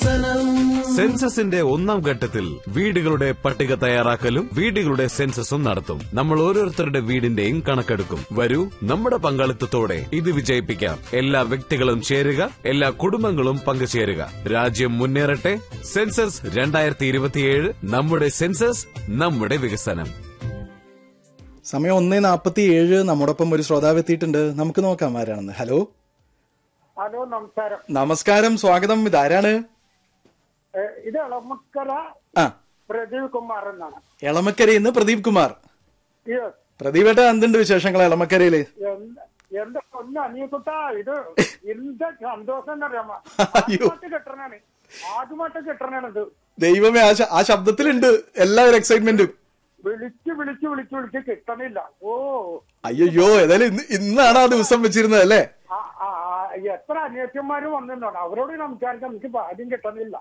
വികസനം സെൻസസിന്റെ ഒന്നാം ഘട്ടത്തിൽ വീടുകളുടെ പട്ടിക തയ്യാറാക്കലും വീടുകളുടെ സെൻസസും നടത്തും നമ്മൾ ഓരോരുത്തരുടെ വീടിന്റെയും കണക്കെടുക്കും വരൂ നമ്മുടെ പങ്കാളിത്തത്തോടെ ഇത് വിജയിപ്പിക്കാം എല്ലാ വ്യക്തികളും ചേരുക എല്ലാ കുടുംബങ്ങളും പങ്കുചേരുക രാജ്യം മുന്നേറട്ടെ സെൻസസ് രണ്ടായിരത്തി ഇരുപത്തിയേഴ് നമ്മുടെ സെൻസസ് നമ്മുടെ വികസനം സമയം ഒന്നേ നാപ്പത്തി ഏഴ് നമ്മോടൊപ്പം ഒരു ശ്രോതാവ് എത്തിയിട്ടുണ്ട് നമുക്ക് നോക്കാം ആരാണെന്ന് ഹലോ ഹലോ നമസ്കാരം നമസ്കാരം സ്വാഗതം ഇതാരാണ് ഏ, ഇത് എളമക്കര ആ പ്രദീപ് കുമാർ എന്നാണ് എളമക്കരയിൽ നിന്ന് പ്രദീപ് കുമാർ യെസ് പ്രദീപേട്ട എന്തുണ്ട് വിശേഷങ്ങൾ എളമക്കരയില് എന്ത്- എന്റെ ഒന്ന് അനിയക്കുട്ട ഇത് എന്ത് സന്തോഷം എന്നറിയാമോ അയ്യോ. ആദ്യമായിട്ട് കിട്ടണാണ് ആദ്യമായിട്ട് കിട്ടണാണ് ഇത് ദൈവമേ ആ ശ- ആ ശബ്ദത്തിലുണ്ട് എല്ലാവരും എക്സൈറ്റ്മെന്റും വിളിച്ച് വിളിച്ച് വിളിച്ച് വിളിച്ച് കിട്ടണില്ല ഓ അയ്യോ ഏതായാലും ഇന്ന് ഇന്നാണ് ആ ദിവസം വെച്ചിരുന്നത് അല്ലേ ആ, ആ, ആ, എത്ര അനിയത്തിമാര് വന്നിട്ടുണ്ടോ അവരോട് സംസാരിക്കാൻ എനിക്ക് ഭാഗ്യം കിട്ടണില്ല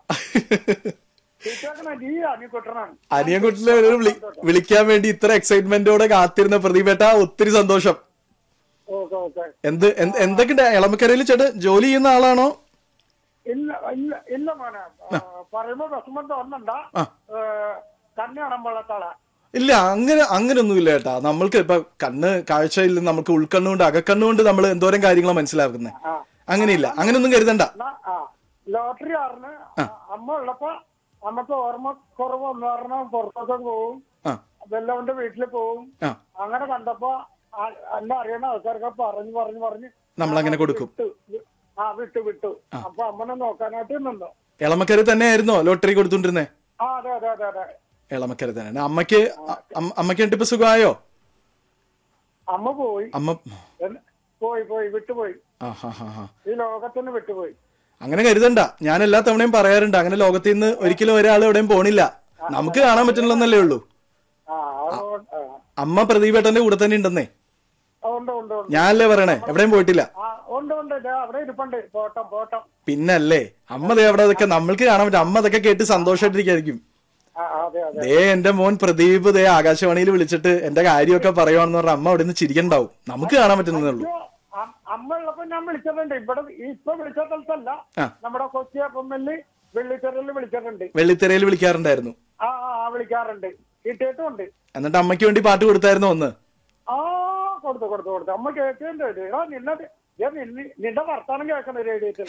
ഈ അനിയക്കുട്ടനാണ് അനിയൻകുട്ടിലെ ഒരു വിളി വിളിക്കാൻ വേണ്ടി ഇത്ര എക്സൈറ്റ്മെന്റോടെ കാത്തിരുന്ന പ്രദീപേട്ട ഒത്തിരി സന്തോഷം ഓക്കെ ഓക്കെ എന്ത് എന്ത് എന്തൊക്കെയുണ്ട് എളമക്കരയിൽ ചേട്ടൻ ജോലി ചെയ്യുന്ന ആളാണോ ഇല്ല ഇല്ല ഇല്ല മോനെ ആ, പറയുമ്പോ വിഷമം തോന്നണ്ട ആ. കണ്ണു കാണാൻ പാടാത്താള ഇല്ല അങ്ങനെ അങ്ങനെയൊന്നുമില്ല ചേട്ടാ നമ്മൾക്ക് ഇപ്പൊ കണ്ണ് കാഴ്ചയിൽ നമുക്ക് ഉൾക്കണ്ണുകൊണ്ട് അകക്കണ്ണുകൊണ്ട് നമ്മൾ എന്തോരം കാര്യങ്ങളാണ് മനസ്സിലാക്കുന്നത് ആ. അങ്ങനെയില്ല അങ്ങനെയൊന്നും കരുതണ്ട എന്നാ, ആ ലോട്ടറി ആറിന് അമ്മ ഉള്ളപ്പോ നമുക്ക് ഓർമ്മ കുറവ് ഒന്ന് പറഞ്ഞാൽ പുറത്തൊക്കെ പോവും ആ വെല്ലവന്റെ വീട്ടിൽ പോവും ആ അങ്ങനെ കണ്ടപ്പോ ആ- എന്നെ അറിയുന്ന ആൾക്കാരൊക്കെ പറഞ്ഞു പറഞ്ഞു പറഞ്ഞ് നമ്മളങ്ങനെ കൊടുക്കും വിട്ടു ആ വിട്ടു വിട്ടു അപ്പൊ അമ്മനെ നോക്കാനായിട്ട് നിന്നു എളമക്കര തന്നെയായിരുന്നോ ലോട്ടറി കൊടുത്തോണ്ടിരുന്നേ ആ അതെ അതെ അതെ അതെ എളമക്കര തന്നെ അമ്മക്ക് അ- അമ്മ- അമ്മക്ക് എന്നിട്ട് ഇപ്പൊ സുഖമായോ അമ്മ പോയി അമ്മ എന്ന് പോയി പോയി വിട്ടുപോയി ആ ഹാ ഹാ ഹാ ഈ ലോകത്തിന് വിട്ടുപോയി അങ്ങനെ കരുതണ്ട ഞാൻ എല്ലാ തവണയും പറയാറുണ്ട് അങ്ങനെ ലോകത്തിൽ നിന്ന് ഒരിക്കലും ഒരാൾ എവിടെയും പോണില്ല നമുക്ക് കാണാൻ പറ്റുന്നില്ലെന്നല്ലേ ഉള്ളൂ ആ അതുകൊണ്ട് ആ. അമ്മ പ്രദീപേട്ടന്റെ കൂടെ തന്നെ ഉണ്ടെന്നേ ആ, ഉണ്ട് ഉണ്ട് ഉണ്ട് ഞാനല്ലേ പറയണേ എവിടെയും പോയിട്ടില്ല ആ ഉണ്ട് ഉണ്ട് ദേ അവിടെ ഇരിപ്പുണ്ട് പോട്ടം പോട്ടം പിന്നല്ലേ അമ്മ ദേ അവിടെ അതൊക്കെ നമ്മൾക്ക് കാണാൻ പറ്റും അമ്മ അതൊക്കെ കേട്ട് സന്തോഷമായിട്ടിരിക്കായിരിക്കും ആ ആ, അതെ അതെ ദേ എന്റെ മോൻ പ്രദീപ് ദേ ആകാശവാണിയിൽ വിളിച്ചിട്ട് എന്റെ കാര്യമൊക്കെ പറയുവാണെന്ന് പറഞ്ഞ അമ്മ അവിടെ നിന്ന് ചിരിക്കണ്ടാവും നമുക്ക് കാണാൻ പറ്റുന്നതേ ഉള്ളൂ അയ്യോ, അ- അമ്മ ഉള്ളപ്പോ ഞാൻ വിളിച്ചിട്ടുണ്ട് ഇവിടെ ഇപ്പൊ വിളിച്ച സ്ഥലത്തല്ല ആ. നമ്മുടെ കൊച്ചി എഫ്എമ്മില് വെള്ളിത്തെരലിൽ വിളിച്ചിട്ടുണ്ട് വെള്ളിത്തിരയിൽ വിളിക്കാറുണ്ടായിരുന്നു ആ ആ, ആ വിളിക്കാറുണ്ട് കിട്ടിയിട്ടുമുണ്ട് എന്നിട്ട് അമ്മയ്ക്ക് വേണ്ടി പാട്ട് കൊടുത്തായിരുന്നു ഒന്ന് ആ കൊടുത്തു കൊടുത്തു കൊടുത്തു അമ്മ കേൾക്കുന്നുണ്ട് എടാ നിന്നെ ദേ നിന്നെ- നിന്റെ വർത്താനം കേൾക്കണ റേഡിയോത്തിൽ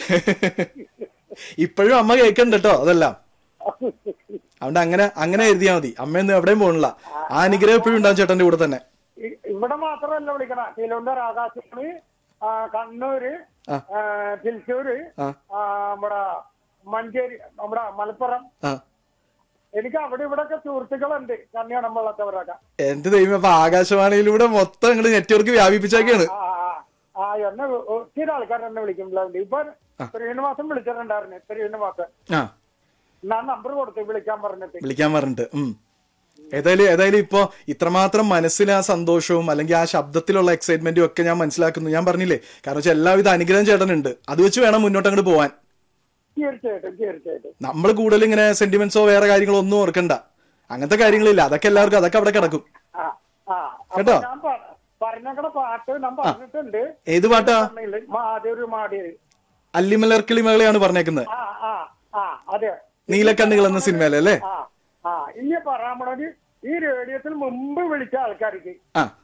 ഇപ്പോഴും അമ്മ കേൾക്കണ്ട കേട്ടോ അതെല്ലാം അതുകൊണ്ട് അങ്ങനെ അങ്ങനെ എഴുതിയാ മതി അമ്മയൊന്നും എവിടെയും പോകണില്ല ആ അനുഗ്രഹം എപ്പോഴും ഉണ്ടാവും ചേട്ടന്റെ കൂടെ തന്നെ ഇ- ഇവിടെ മാത്രമല്ല വിളിക്കണ തിരുവനന്തപുരം ആകാശവാണി ആ, കണ്ണൂര് ആ. ആ, തൃശ്ശൂര് ആ. ആ, നമ്മുടെ മഞ്ചേരി നമ്മുടെ മലപ്പുറം ആ എനിക്ക് അവിടെ ഇവിടെ ഒക്കെ സുഹൃത്തുക്കളുണ്ട് കണ്ണിയണം വെള്ളത്തവരൊക്കെ എന്റെ ദൈവം അപ്പൊ ആകാശവാണിയിലൂടെ മൊത്തം അങ്ങോട്ട് നെറ്റ്വർക്ക് വ്യാപിപ്പിച്ചേക്കാണ് ആ ആ, ആ എന്നെ ഒത്തിരി ആൾക്കാർ എന്നെ വിളിക്കുന്നുണ്ട് ഇപ്പൊ ശ്രീനിവാസം വിളിച്ചിട്ടുണ്ടായിരുന്നു ശ്രീനിവാസൻ ആ ഞാൻ നമ്പർ കൊടുത്തു വിളിക്കാൻ പറഞ്ഞിട്ട് വിളിക്കാൻ പറഞ്ഞിട്ട് ഉം ഏതായാലും ഏതായാലും ഇപ്പോ ഇത്രമാത്രം മനസ്സിൽ ആ സന്തോഷവും അല്ലെങ്കിൽ ആ ശബ്ദത്തിലുള്ള എക്സൈറ്റ്മെന്റും ഒക്കെ ഞാൻ മനസ്സിലാക്കുന്നു ഞാൻ പറഞ്ഞില്ലേ കാരണം വെച്ചാൽ എല്ലാവിധ അനുഗ്രഹം ചേട്ടനുണ്ട് അത് വെച്ച് വേണം മുന്നോട്ട് അങ്ങോട്ട് പോവാൻ തീർച്ചയായിട്ടും തീർച്ചയായിട്ടും നമ്മൾ കൂടുതൽ ഇങ്ങനെ സെന്റിമെന്റ്സോ വേറെ കാര്യങ്ങളോ ഒന്നും ഓർക്കണ്ട അങ്ങനത്തെ കാര്യങ്ങളില്ല അതൊക്കെ എല്ലാവർക്കും അതൊക്കെ അവിടെ കിടക്കും ആ ആ അപ്പൊ കേട്ടോ? ഞാൻ പ- പറഞ്ഞേക്കണ പാട്ട് ഞാൻ പറഞ്ഞിട്ടുണ്ട് ഏത് പാട്ടാ മാതിരി മാടിയത് അല്ലിമലർ കിളിമകളെയാണ് പറഞ്ഞേക്കുന്നത് ആ ആ ആ അതെ നീലക്കണ്ണുകൾ എന്ന സിനിമയിലെ അല്ലേ ആ ആ ഇനി പറയാൻ പോണത് ഈ റേഡിയോത്തിൽ മുമ്പ് വിളിച്ച ആൾക്കാർക്ക് ആ